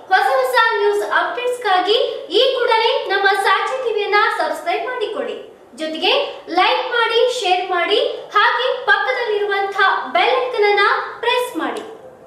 ಹೊಸ ಹೊಸ ನ್ಯೂಸ್ ಅಪ್ಡೇಟ್ಸ್ಗಾಗಿ ಈ ಕೂಡಲೇ ನಮ್ಮ ಸಾಕ್ಷಿ ಟಿವಿಯನ್ನ ಸಬ್ಸ್ಕ್ರೈಬ್ ಮಾಡಿಕೊಳ್ಳಿ ಜೊತೆಗೆ ಲೈಕ್ ಮಾಡಿ ಶೇರ್ ಮಾಡಿ ಹಾಗೆ ಪಕ್ಕದಲ್ಲಿರುವಂತಹ ಬೆಲ್ ಐಕನ್ ಅನ್ನ ಪ್ರೆಸ್ ಮಾಡಿ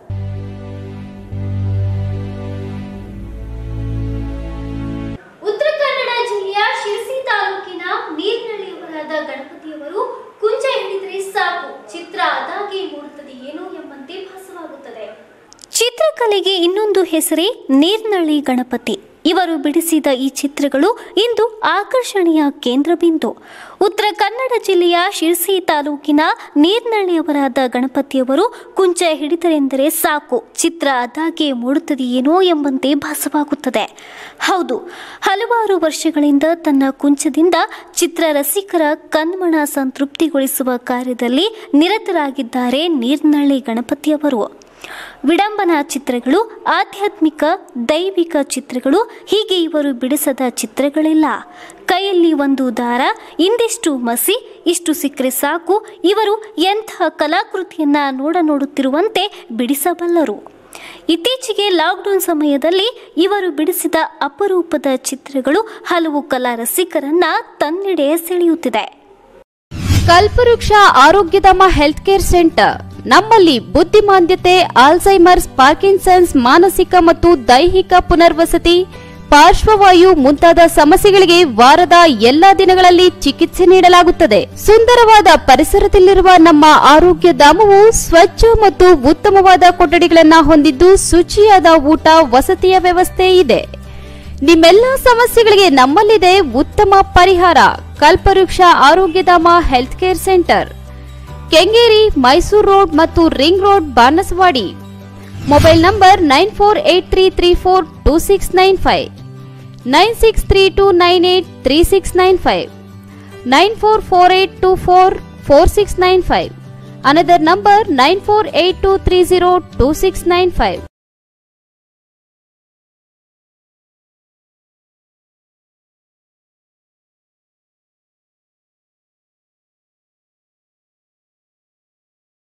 ಉತ್ತರ ಕನ್ನಡ ಜಿಲ್ಲೆಯ ಶಿರಸಿ ತಾಲೂಕಿನ ನೀರ್ನಳ್ಳಿಯವರಾದ ಗಣಪತಿಯವರು ಕುಂಚ ಹಿಡಿದ್ರೆ ಸಾಕು ಚಿತ್ರ ಅದಾಗಿ ಮೂಡುತ್ತದೆ ಏನೋ ಎಂಬಂತೆ ಭಾಸವಾಗುತ್ತದೆ ಚಿತ್ರಕಲೆಗೆ ಇನ್ನೊಂದು ಹೆಸರೇ ನೀರ್ನಳ್ಳಿ ಗಣಪತಿ ಇವರು ಬಿಡಿಸಿದ ಈ ಚಿತ್ರಗಳು ಇಂದು ಆಕರ್ಷಣೆಯ ಕೇಂದ್ರಬಿಂದು ಉತ್ತರ ಕನ್ನಡ ಜಿಲ್ಲೆಯ ಶಿರ್ಸಿ ತಾಲೂಕಿನ ನೀರ್ನಳ್ಳಿಯವರಾದ ಗಣಪತಿಯವರು ಕುಂಚ ಹಿಡಿದರೆಂದರೆ ಸಾಕು ಚಿತ್ರ ಅದಾಗೆ ಮೂಡುತ್ತದೆಯೇನೋ ಎಂಬಂತೆ ಭಾಸವಾಗುತ್ತದೆ ಹೌದು ಹಲವಾರು ವರ್ಷಗಳಿಂದ ತನ್ನ ಕುಂಚದಿಂದ ಚಿತ್ರ ರಸಿಕರ ಕಣ್ಮಣ ಸಂತೃಪ್ತಿಗೊಳಿಸುವ ಕಾರ್ಯದಲ್ಲಿ ನಿರತರಾಗಿದ್ದಾರೆ ನೀರ್ನಳ್ಳಿ ಗಣಪತಿಯವರು ವಿಡಂಬನಾ ಚಿತ್ರಗಳು ಆಧ್ಯಾತ್ಮಿಕ ದೈವಿಕ ಚಿತ್ರಗಳು ಹೀಗೆ ಇವರು ಬಿಡಿಸದ ಚಿತ್ರಗಳಿಲ್ಲ ಕೈಯಲ್ಲಿ ಒಂದು ದಾರ ಇಂದಿಷ್ಟು ಮಸಿ ಇಷ್ಟು ಸಿಕ್ಕರೆ ಸಾಕು ಇವರು ಎಂಥ ಕಲಾಕೃತಿಯನ್ನ ನೋಡ ನೋಡುತ್ತಿರುವಂತೆ ಬಿಡಿಸಬಲ್ಲರು ಇತ್ತೀಚೆಗೆ ಲಾಕ್ಡೌನ್ ಸಮಯದಲ್ಲಿ ಇವರು ಬಿಡಿಸಿದ ಅಪರೂಪದ ಚಿತ್ರಗಳು ಹಲವು ಕಲಾ ರಸಿಕರನ್ನ ತನ್ನೆಡೆ ಸೆಳೆಯುತ್ತಿದೆ ಕಲ್ಪವೃಕ್ಷ ಆರೋಗ್ಯಧಾಮ ಹೆಲ್ತ್ ಕೇರ್ ಸೆಂಟರ್ ನಮ್ಮಲ್ಲಿ ಬುದ್ಧಿಮಾಂದ್ಯತೆ ಆಲ್ಝೈಮರ್ಸ್ ಪಾರ್ಕಿನ್ಸನ್ಸ್ ಮಾನಸಿಕ ಮತ್ತು ದೈಹಿಕ ಪುನರ್ವಸತಿ ಪಾರ್ಶ್ವವಾಯು ಮುಂತಾದ ಸಮಸ್ಯೆಗಳಿಗೆ ವಾರದ ಎಲ್ಲಾ ದಿನಗಳಲ್ಲಿ ಚಿಕಿತ್ಸೆ ನೀಡಲಾಗುತ್ತದೆ ಸುಂದರವಾದ ಪರಿಸರದಲ್ಲಿರುವ ನಮ್ಮ ಆರೋಗ್ಯ ಧಾಮವು ಸ್ವಚ್ಛ ಮತ್ತು ಉತ್ತಮವಾದ ಕೊಠಡಿಗಳನ್ನು ಹೊಂದಿದ್ದು ಶುಚಿಯಾದ ಊಟ ವಸತಿಯ ವ್ಯವಸ್ಥೆ ಇದೆ ನಿಮ್ಮೆಲ್ಲ ಸಮಸ್ಯೆಗಳಿಗೆ ನಮ್ಮಲ್ಲಿದೆ ಉತ್ತಮ ಪರಿಹಾರ Kalpavriksha Arogyadhama health care centre Kengeri Mysuru road ಮತ್ತು ring road Banaswadi mobile number nine four eight three three four two six nine five nine six three two nine eight three six nine five nine four four eight two four four six nine five another number nine four eight two three zero two six nine five